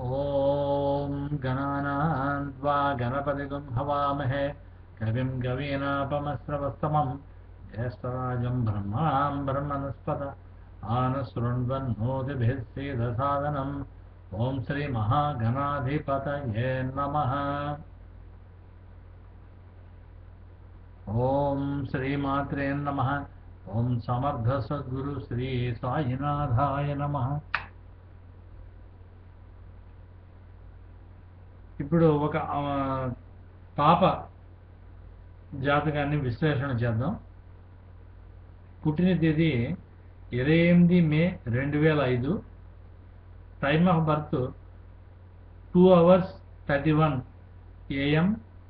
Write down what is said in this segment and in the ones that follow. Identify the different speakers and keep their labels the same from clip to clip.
Speaker 1: ॐ गणानान्त्वा गणपतिगुं हवामहे कविं कवीनापमस्रवस्तमं ज्येष्ठराजं ब्रह्मणां ब्रह्मणस्पत आनशृण्वन्नोतिभिः सीदसादनम् ॐ श्रीमहागणाधिपतये नमः ॐ श्रीमात्रे नमः ॐ समर्थसद्गुरु श्री సాయినాథాయ నమః ఇప్పుడు ఒక ఆ, పాప జాతకాన్ని విశ్లేషణ చేద్దాం పుట్టిన తేదీ ఇరవై ఎనిమిది మే రెండు వేల ఐదు time of birth two hours thirty one AM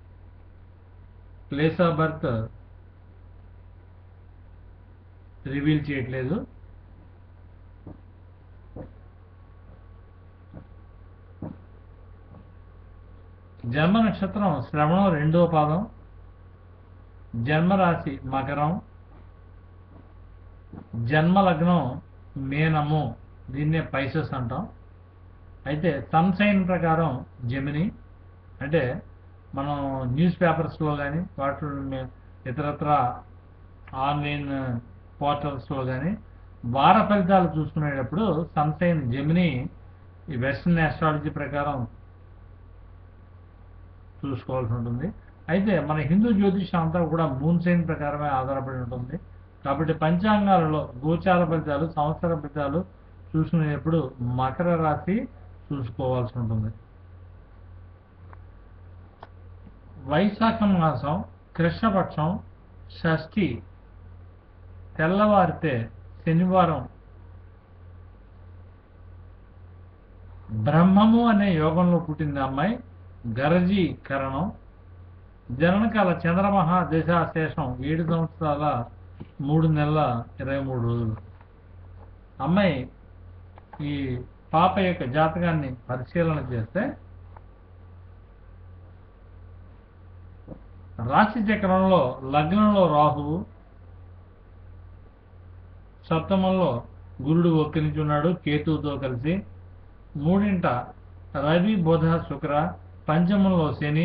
Speaker 1: place of birth reveal చేయట్లేదు జన్మ నక్షత్రం శ్రవణం రెండో పాదం జన్మరాశి మకరం జన్మ లగ్నం మేనము దీన్నే పైసెస్ అంటాం అయితే సన్ సైన్ ప్రకారం జమిని అంటే మనం న్యూస్ పేపర్స్లో కానీ వాటి ఇతరత్ర ఆన్లైన్ పోర్టల్స్లో కానీ వార ఫలితాలు చూసుకునేటప్పుడు సన్ సైన్ జమిని ఈ వెస్ట్రన్ ఆస్ట్రాలజీ ప్రకారం చూసుకోవాల్సి ఉంటుంది అయితే మన హిందూ జ్యోతిషం అంతా కూడా మూన్ సైన్ ప్రకారమే ఆధారపడి ఉంటుంది కాబట్టి పంచాంగాలలో గోచార ఫలితాలు సంవత్సర ఫలితాలు చూసుకునేటప్పుడు మకర రాశి చూసుకోవాల్సి ఉంటుంది వైశాఖ మాసం కృష్ణపక్షం షష్ఠి తెల్లవారితే శనివారం బ్రహ్మము అనే యోగంలో పుట్టింది అమ్మాయి గరజీ కరణం జననకాల చంద్రమహా దశాశేషం ఏడు సంవత్సరాల మూడు నెలల ఇరవై మూడు రోజులు అమ్మాయి ఈ పాప యొక్క జాతకాన్ని పరిశీలన చేస్తే రాశి చక్రంలో లగ్నంలో రాహువు సప్తమంలో గురుడు ఒక్కరించున్నాడు కేతువుతో కలిసి మూడింట రవి బుధ శుక్ర పంచమంలో శని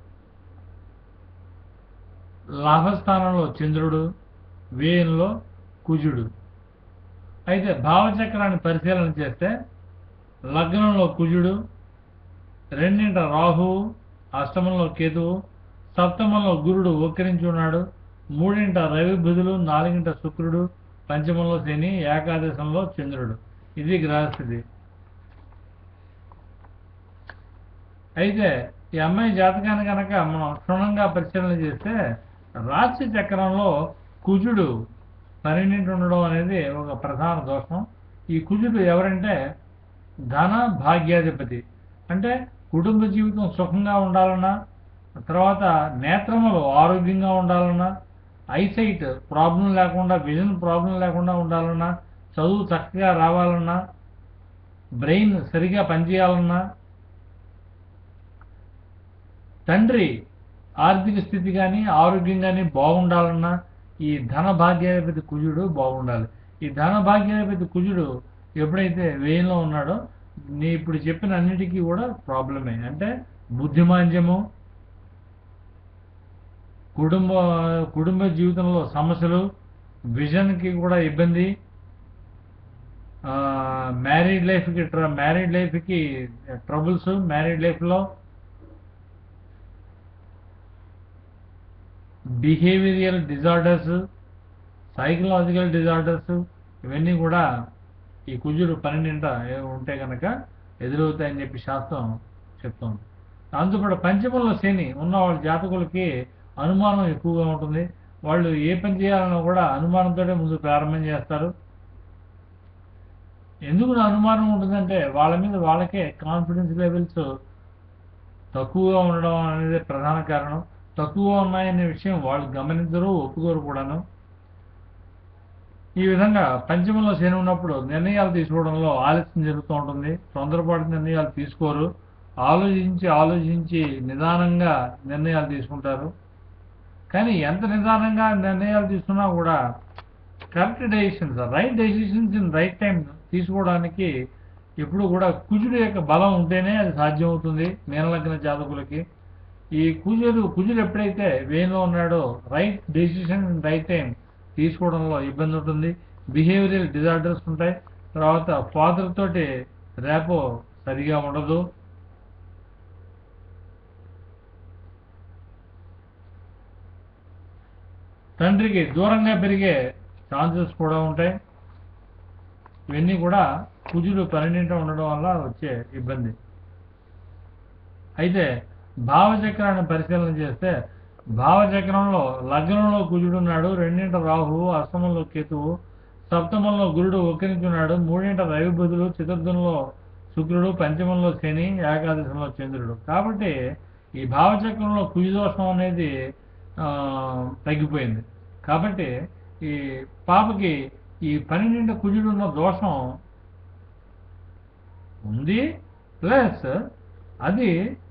Speaker 1: లాభస్థానంలో చంద్రుడు వ్యయంలో కుజుడు అయితే భావచక్రాన్ని పరిశీలన చేస్తే లగ్నంలో కుజుడు రెండింట రాహువు అష్టమంలో కేతువు సప్తమంలో గురుడు వక్రించి ఉన్నాడు మూడింట రవి బుధులు నాలుగింట శుక్రుడు పంచమంలో శని ఏకాదశంలో చంద్రుడు ఇది గ్రహస్థితి అయితే ఈ అమ్మాయి జాతకాన్ని కనుక మనం క్షుణ్ణంగా పరిశీలన చేస్తే రాశి చక్రంలో కుజుడు పన్నెండింటి ఉండడం అనేది ఒక ప్రధాన దోషం ఈ కుజుడు ఎవరంటే ధన భాగ్యాధిపతి అంటే కుటుంబ జీవితం సుఖంగా ఉండాలన్నా తర్వాత నేత్రములు ఆరోగ్యంగా ఉండాలన్నా ఐసైట్ ప్రాబ్లం లేకుండా విజన్ ప్రాబ్లం లేకుండా ఉండాలన్నా చదువు చక్కగా రావాలన్నా బ్రెయిన్ సరిగా పనిచేయాలన్నా తండ్రి ఆర్థిక స్థితి కానీ ఆరోగ్యం కానీ బాగుండాలన్నా ఈ ధన భాగ్యాధిపతి కుజుడు బాగుండాలి ఈ ధన భాగ్యాధిపతి కుజుడు ఎప్పుడైతే వ్యయంలో ఉన్నాడో నీ ఇప్పుడు చెప్పిన అన్నిటికీ కూడా ప్రాబ్లమే అంటే బుద్ధిమాంద్యము కుటుంబ కుటుంబ జీవితంలో సమస్యలు విజన్కి కూడా ఇబ్బంది మ్యారీడ్ లైఫ్కి మ్యారీడ్ లైఫ్కి ట్రబుల్స్ మ్యారీడ్ లైఫ్లో బిహేవియరల్ డిజార్డర్స్ సైకలాజికల్ డిజార్డర్స్ ఇవన్నీ కూడా ఈ కుజుడు పన్నెండింట ఉంటే కనుక ఎదురవుతాయని చెప్పి శాస్త్రం చెప్తోంది అందులో పంచమంలో శని ఉన్న వాళ్ళ జాతకులకి అనుమానం ఎక్కువగా ఉంటుంది వాళ్ళు ఏ పని చేయాలన్నా కూడా అనుమానంతోనే ముందు ప్రారంభం చేస్తారు ఎందుకు నా అనుమానం ఉంటుందంటే వాళ్ళ మీద వాళ్ళకే కాన్ఫిడెన్స్ లెవెల్స్ తక్కువగా ఉండడం అనేది ప్రధాన కారణం తక్కువ ఉన్నాయనే విషయం వాళ్ళు గమనించరు ఒప్పుకోరు కూడాను ఈ విధంగా పంచమంలో శని ఉన్నప్పుడు నిర్ణయాలు తీసుకోవడంలో ఆలస్యం జరుగుతూ ఉంటుంది తొందరపాటు నిర్ణయాలు తీసుకోరు ఆలోచించి ఆలోచించి నిదానంగా నిర్ణయాలు తీసుకుంటారు కానీ ఎంత నిదానంగా నిర్ణయాలు తీసుకున్నా కూడా correct decisions right decisions in right time తీసుకోవడానికి ఎప్పుడు కూడా కుజుడు యొక్క బలం ఉంటేనే అది సాధ్యమవుతుంది మీనలగ్న జాతకులకి ఈ కుజుడు కుజుడు ఎప్పుడైతే వేలో ఉన్నాడో రైట్ డెసిషన్ రైట్ టైం తీసుకోవడంలో ఇబ్బంది ఉంటుంది బిహేవియరల్ డిజార్డర్స్ ఉంటాయి తర్వాత ఫాదర్ తోటి రేపో సరిగా ఉండదు తండ్రికి దూరంగా పెరిగే ఛాన్సెస్ కూడా ఉంటాయి ఇవన్నీ కూడా కుజుడు పన్నెండింట ఉండడం వల్ల వచ్చే ఇబ్బంది అయితే భావచక్రాన్ని పరిశీలన చేస్తే భావచక్రంలో లగ్నంలో కుజుడు ఉన్నాడు రెండింట రాహువు అష్టమంలో కేతువు సప్తమంలో గురుడు ఒక్కరించున్నాడు మూడింట రవి బుధుడు చతుర్థంలో శుక్రుడు పంచమంలో శని ఏకాదశంలో చంద్రుడు కాబట్టి ఈ భావచక్రంలో కుజు దోషం అనేది ఆ, తగ్గిపోయింది కాబట్టి ఈ పాపకి ఈ పన్నెండింట కుజుడు ఉన్న దోషం ఉంది ప్లస్ అది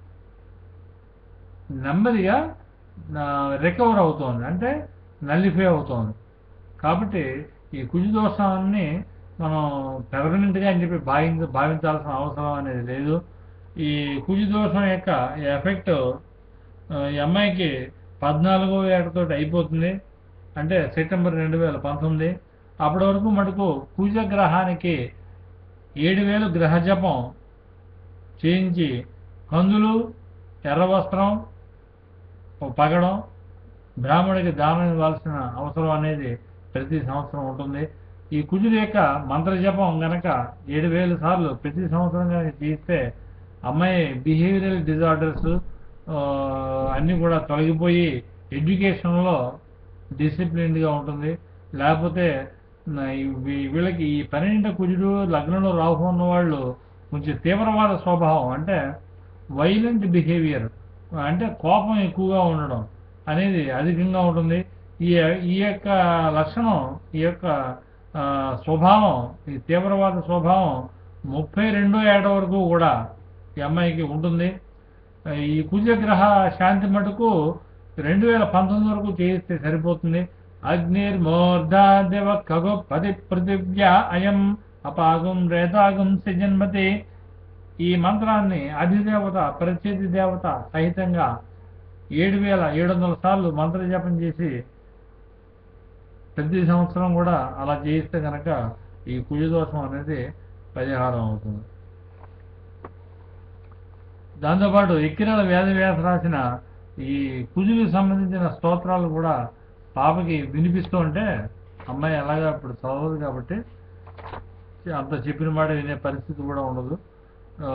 Speaker 1: నెమ్మదిగా రికవర్ అవుతోంది అంటే నల్లిఫై అవుతోంది కాబట్టి ఈ కుజు దోషాన్ని మనం పెర్మనెంట్గా అని చెప్పి భావించ భావించాల్సిన అవసరం అనేది లేదు ఈ కుజు దోషం యొక్క ఎఫెక్ట్ ఈ అమ్మాయికి పద్నాలుగో ఏటతోటి అయిపోతుంది అంటే సెప్టెంబర్ రెండు వేల పంతొమ్మిది అప్పటి వరకు మటుకు కుజ గ్రహానికి ఏడు వేలు గ్రహ జపం చేయించి కందులు ఎర్ర వస్త్రం ఒక పగడం బ్రాహ్మడికి దానం ఇవ్వాల్సిన అవసరం అనేది ప్రతి సంవత్సరం ఉంటుంది ఈ కుజుడు యొక్క మంత్ర జపం గనక ఏడు వేల సార్లు ప్రతి సంవత్సరం కనుక చేస్తే అమ్మాయి బిహేవియరల్ డిజార్డర్స్ అన్నీ కూడా తొలగిపోయి ఎడ్యుకేషన్లో డిసిప్లిన్డ్గా ఉంటుంది లేకపోతే నా- ఈ వీ- వీళ్ళకి ఈ పన్నెండు కుజుడు లగ్నంలో రాహు ఉన్న వాళ్ళు కొంచెం తీవ్రవాద స్వభావం అంటే వైలెంట్ బిహేవియర్ అంటే కోపం ఎక్కువగా ఉండడం అనేది అధికంగా ఉంటుంది ఈ ఈ యొక్క లక్షణం ఈ యొక్క ఆ, స్వభావం ఈ తీవ్రవాద స్వభావం ముప్పై రెండో ఏట వరకు కూడా ఈ అమ్మాయికి ఉంటుంది ఈ కుజగ్రహ శాంతి మటుకు రెండు వేల పంతొమ్మిది వరకు చేయిస్తే సరిపోతుంది అగ్నిర్మోర్ధాదేవ ఖగో పది పృథివ్యా అయం అపాగం రేతాగం సజన్మతి ఈ మంత్రాన్ని అధిదేవత ప్రత్యధి దేవత సహితంగా ఏడు వేల ఏడు వందల సార్లు మంత్ర జపం చేసి ప్రతి సంవత్సరం కూడా అలా చేయిస్తే కనుక ఈ కుజదోషం అనేది పరిహారం అవుతుంది దాంతోపాటు ఎక్కిరాల వేద వ్యాస రాసిన ఈ కుజులకు సంబంధించిన స్తోత్రాలు కూడా పాపకి వినిపిస్తూ ఉంటే అమ్మాయి ఎలాగా ఇప్పుడు చదవదు కాబట్టి అంత చెప్పిన మాట వినే పరిస్థితి కూడా ఉండదు ఆ,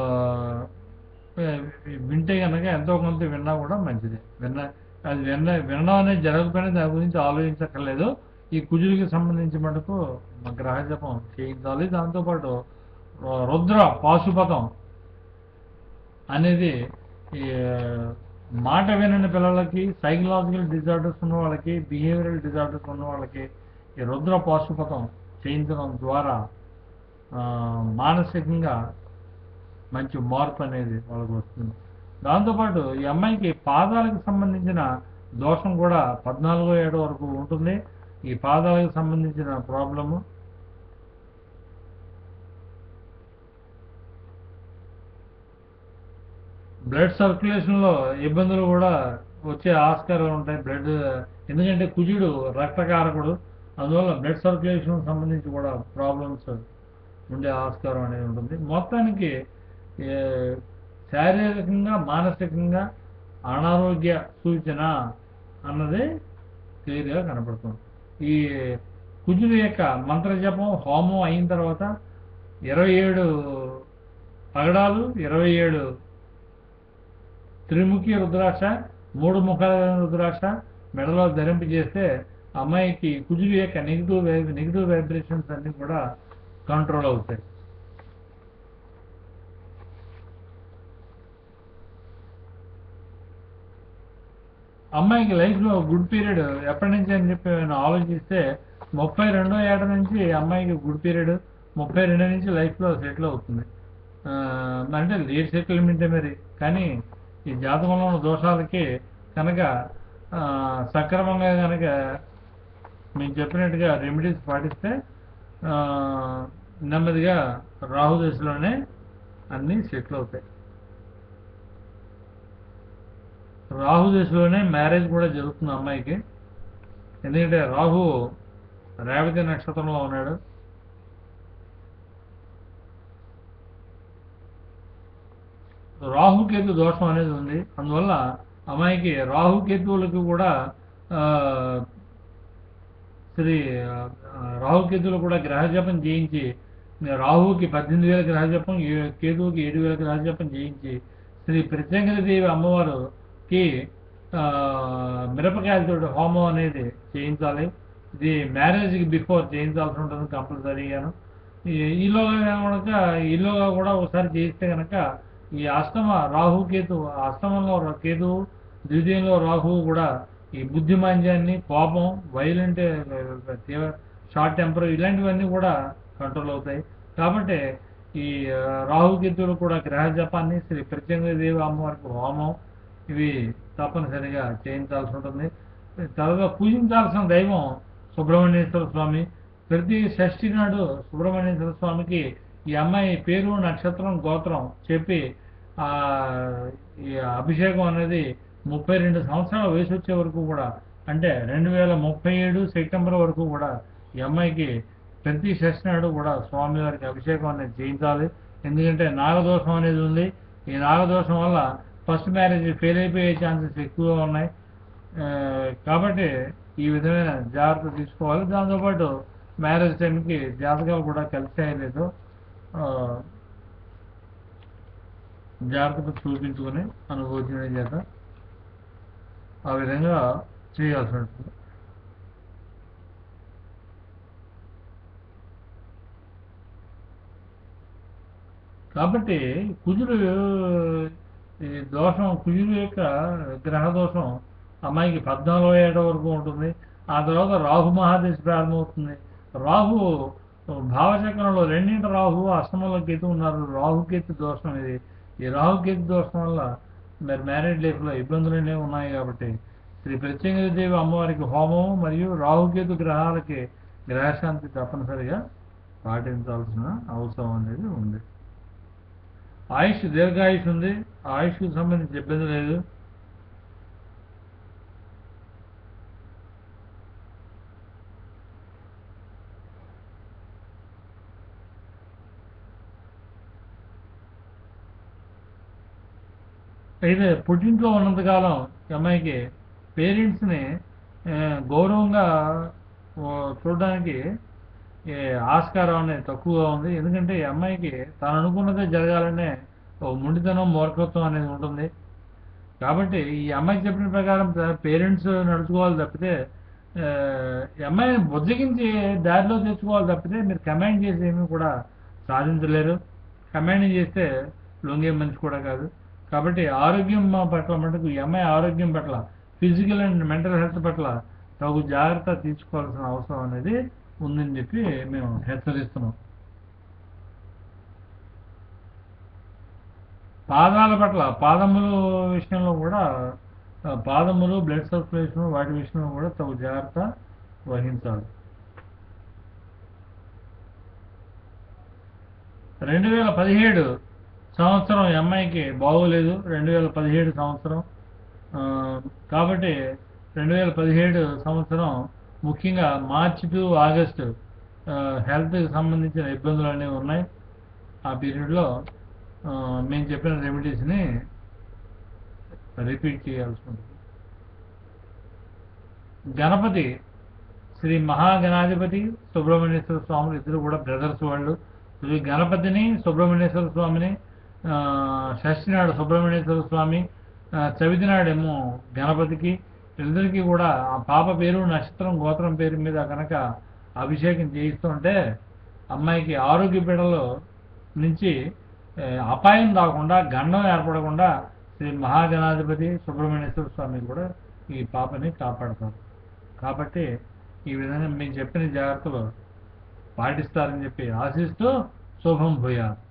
Speaker 1: వింటే కనుక ఎంతో కొంత విన్నా కూడా మంచిది విన్న అది విన్న వినడం అనేది జరగకపోయినా దాని గురించి ఆలోచించక్కర్లేదు ఈ కుజుడికి సంబంధించి మటుకు మా గ్రహ జపం చేయించాలి దాంతోపాటు రు- రుద్ర పాశుపతం అనేది ఈ మాట వినని పిల్లలకి సైకలాజికల్ డిజార్డర్స్ ఉన్న వాళ్ళకి బిహేవియరల్ డిజార్డర్స్ ఉన్న వాళ్ళకి ఈ రుద్ర పాశుపతం చేయించడం ద్వారా ఆ, మానసికంగా మంచి మార్పు అనేది వాళ్ళకి వస్తుంది దాంతోపాటు ఈ అమ్మాయికి పాదాలకు సంబంధించిన దోషం కూడా పద్నాలుగో ఏడు వరకు ఉంటుంది ఈ పాదాలకు సంబంధించిన ప్రాబ్లము బ్లడ్ సర్క్యులేషన్లో ఇబ్బందులు కూడా వచ్చే ఆస్కారాలు ఉంటాయి బ్లడ్ ఎందుకంటే కుజుడు రక్తకారకుడు అందువల్ల బ్లడ్ సర్క్యులేషన్ సంబంధించి కూడా ప్రాబ్లమ్స్ ఉండే ఆస్కారం అనేది ఉంటుంది మొత్తానికి ఏ, శారీరకంగా మానసికంగా అనారోగ్య సూచన అన్నది క్లియర్గా కనపడుతుంది ఈ కుజుడు యొక్క మంత్రజపం హోమం అయిన తర్వాత ఇరవై ఏడు పగడాలు ఇరవై ఏడు త్రిముఖి రుద్రాక్ష మూడు ముఖాల రుద్రాక్ష మెడలో ధరింప చేస్తే అమ్మాయికి కుజుడు యొక్క నెగిటివ్ నెగిటివ్ వైబ్రేషన్స్ అన్ని కూడా కంట్రోల్ అవుతాయి అమ్మాయికి లైఫ్లో గుడ్ పీరియడ్ ఎప్పటి నుంచి అని చెప్పి నేను ఆలోచిస్తే ముప్పై రెండో ఏట నుంచి అమ్మాయికి గుడ్ పీరియడ్ ముప్పై రెండు నుంచి లైఫ్లో సెటిల్ అవుతుంది ఆ, అంటే లేట్ సెటిల్మెంటే మరి కానీ ఈ జాతకంలో ఉన్న దోషాలకి కనుక ఆ, సక్రమంగా కనుక మేము చెప్పినట్టుగా రెమెడీస్ పాటిస్తే ఆ, నెమ్మదిగా రాహు దశలోనే అన్నీ సెటిల్ అవుతాయి రాహు దశలోనే మ్యారేజ్ కూడా జరుగుతుంది అమ్మాయికి ఎందుకంటే రాహు రేవతి నక్షత్రంలో ఉన్నాడు రాహుకేతు దోషం అనేది ఉంది అందువల్ల అమ్మాయికి రాహుకేతువులకు కూడా ఆ, శ్రీ ఆ, రాహుకేతువులు కూడా గ్రహజపం చేయించి రాహుకి పద్దెనిమిది వేల గ్రహజపం ఏ- కేతువుకి ఏడు వేల గ్రహజపం చేయించి శ్రీ ప్రత్యంగదేవి అమ్మవారుకి ఆ, మిరపకాయలతో హోమం అనేది చేయించాలి ఇది మ్యారేజ్కి బిఫోర్ చేయించాల్సి ఉంటుంది కంపల్సరీగాను ఈ- ఈలోగా కనుక ఈలోగా కూడా ఒకసారి చేయిస్తే కనుక ఈ అష్టమ రాహుకేతు అష్టమంలో రా- కేతువు ద్వితీయంలో రాహువు కూడా ఈ బుద్ధిమాంద్యాన్ని కోపం వైలెంట్ తీవ్ర షార్ట్ టెంపర్ ఇలాంటివన్నీ కూడా కంట్రోల్ అవుతాయి కాబట్టి ఈ ఆ, రాహుకేతువులు కూడా గ్రహ జపాన్ని శ్రీ ప్రత్యంగదేవి అమ్మవారికి హోమం ఇవి తప్పనిసరిగా చేయించాల్సి ఉంటుంది తర్వాత పూజించాల్సిన దైవం సుబ్రహ్మణ్యేశ్వర స్వామి ప్రతి షష్ఠి నాడు సుబ్రహ్మణ్యేశ్వర స్వామికి ఈ అమ్మాయి పేరు నక్షత్రం గోత్రం చెప్పి ఆ ఈ అభిషేకం అనేది ముప్పై రెండు సంవత్సరాల వయసు వచ్చే వరకు కూడా అంటే రెండు వేల ముప్పై ఏడు సెప్టెంబర్ వరకు కూడా ఈ అమ్మాయికి ప్రతి షష్ఠి నాడు కూడా స్వామివారికి అభిషేకం అనేది చేయించాలి ఎందుకంటే నాగదోషం అనేది ఉంది ఈ నాగదోషం వల్ల ఫస్ట్ మ్యారేజ్ ఫెయిల్ అయిపోయే ఛాన్సెస్ ఎక్కువగా ఉన్నాయి ఆ, కాబట్టి ఈ విధమైన జాగ్రత్త తీసుకోవాలి దాంతోపాటు మ్యారేజ్ టైంకి జాతకాలు కూడా కలిసి లేదు జాగ్రత్తగా చూపించుకొని అనుభవించిన చేత ఆ విధంగా చేయాల్సి ఉంటుంది కాబట్టి కుజుడు ఈ దోషం కుజుడు యొక్క గ్రహ దోషం అమ్మాయికి పద్నాలుగో ఏట వరకు ఉంటుంది ఆ తర్వాత రాహు మహాదశ ప్రారంభమవుతుంది రాహు భావచక్రంలో రెండింటి రాహు అష్టమంలో కేతు ఉన్నారు రాహుకేతు దోషం ఇది ఈ రాహుకేతు దోషం వల్ల మరి మ్యారేజ్ లైఫ్లో ఇబ్బందులు అనేవి ఉన్నాయి కాబట్టి శ్రీ ప్రత్యేకదేవి అమ్మవారికి హోమం మరియు రాహుకేతు గ్రహాలకి గ్రహశాంతి తప్పనిసరిగా పాటించాల్సిన అవసరం అనేది ఉంది ఆయుష్ దీర్ఘాయుష్ ఉంది ఆ ఆయుష్కి సంబంధించి ఇబ్బంది లేదు అయితే పుట్టింట్లో ఉన్నంతకాలం ఈ అమ్మాయికి పేరెంట్స్ని ఆ, గౌరవంగా ఓ, చూడడానికి ఏ, ఆస్కారం అనేది తక్కువగా ఉంది ఎందుకంటే ఈ అమ్మాయికి తను అనుకున్నదే జరగాలనే ఓ మొండితనం మూర్ఖత్వం అనేది ఉంటుంది కాబట్టి ఈ అమ్మాయి చెప్పిన ప్రకారం పేరెంట్స్ నడుచుకోవాలి తప్పితే ఆ, ఈ అమ్మాయిని బుజ్జగించి దారిలో తెచ్చుకోవాలి తప్పితే మీరు కమాండ్ చేసి ఏమీ కూడా సాధించలేరు కమాండింగ్ చేస్తే లొంగే మనిషి కూడా కాదు కాబట్టి ఆరోగ్యం పట్ల మటుకు ఈ అమ్మాయి ఆరోగ్యం పట్ల ఫిజికల్ అండ్ మెంటల్ హెల్త్ పట్ల తగు జాగ్రత్త తీసుకోవాల్సిన అవసరం అనేది ఉందని చెప్పి మేము హెచ్చరిస్తున్నాం పాదాల పట్ల పాదములు విషయంలో కూడా ఆ, పాదములు బ్లడ్ సర్క్యులేషన్ వాటి విషయంలో కూడా తగు జాగ్రత్త వహించాలి రెండు వేల పదిహేడు సంవత్సరం ఈ అమ్మాయికి బాగోలేదు రెండు వేల పదిహేడు సంవత్సరం ఆ, కాబట్టి రెండు వేల పదిహేడు సంవత్సరం ముఖ్యంగా మార్చి టు ఆగస్టు హెల్త్కి సంబంధించిన ఇబ్బందులు అనేవి ఉన్నాయి ఆ పీరియడ్లో మేము చెప్పిన రెమెడీస్ని రిపీట్ చేయాల్సి ఉంటుంది గణపతి శ్రీ మహాగణాధిపతి సుబ్రహ్మణ్యేశ్వర స్వాములు ఇద్దరు కూడా బ్రదర్స్ వాళ్ళు శ్రీ గణపతిని సుబ్రహ్మణ్యేశ్వర స్వామిని ఆ, షష్ఠి నాడు సుబ్రహ్మణ్యేశ్వర స్వామి ఆ, చవితి నాడేమో గణపతికి వీళ్ళిద్దరికీ కూడా ఆ పాప పేరు నక్షత్రం గోత్రం పేరు మీద కనుక అభిషేకం చేయిస్తుంటే అమ్మాయికి ఆరోగ్య పీడలు నుంచి ఏ, అపాయం రాకుండా గండం ఏర్పడకుండా శ్రీ మహాగణాధిపతి సుబ్రహ్మణ్యేశ్వర స్వామి కూడా ఈ పాపని కాపాడతారు కాబట్టి ఈ విధంగా మేము చెప్పిన జాగ్రత్తలు పాటిస్తారని చెప్పి ఆశిస్తూ శుభం భూయాలు